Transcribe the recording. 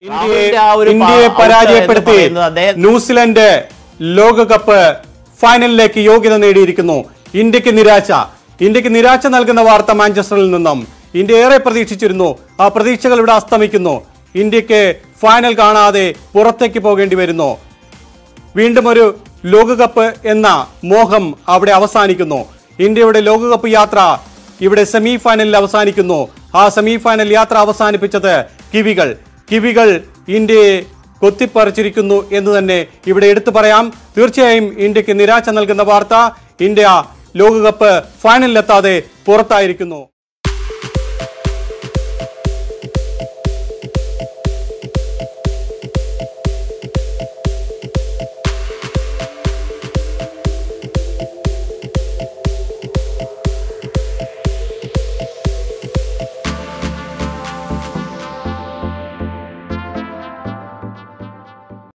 ഇന്ത്യയെ രാഹുലിന്റെ ആ ഒരു ഇന്ത്യയെ പ- പരാജയപ്പെടുത്തി എന്ന് പറയുന്നത് അദ്ദേഹം- ന്യൂസിലൻഡ് ലോകകപ്പ് ഫൈനലിലേക്ക് യോഗ്യത നേടിയിരിക്കുന്നു ഇന്ത്യക്ക് നിരാശ ഇന്ത്യക്ക് നിരാശ നൽകുന്ന വാർത്ത മാഞ്ചസ്റ്ററിൽ നിന്നും ഇന്ത്യ ഏറെ പ്രതീക്ഷിച്ചിരുന്നു ആ പ്രതീക്ഷകൾ ഇവിടെ അസ്തമിക്കുന്നു ഇന്ത്യക്ക് ഫൈനൽ കാണാതെ പുറത്തേക്ക് പോകേണ്ടി വരുന്നു വീണ്ടും ഒരു ലോകകപ്പ് എന്ന മോഹം അവിടെ അവസാനിക്കുന്നു ഇന്ത്യയുടെ ലോകകപ്പ് യാത്ര ഇവിടെ സെമി ഫൈനലിൽ അവസാനിക്കുന്നു ആ സെമി ഫൈനൽ യാത്ര അവസാനിപ്പിച്ചത് കിവികൾ കിവികൾ ഇന്ത്യയെ കൊത്തിപ്പറിച്ചിരിക്കുന്നു എന്ന് തന്നെ ഇവിടെ എടുത്തു പറയാം തീർച്ചയായും ഇന്ത്യക്ക് നിരാശ നൽകുന്ന വാർത്ത ഇന്ത്യ ലോകകപ്പ് ഫൈനലിലെത്താതെ പുറത്തായിരിക്കുന്നു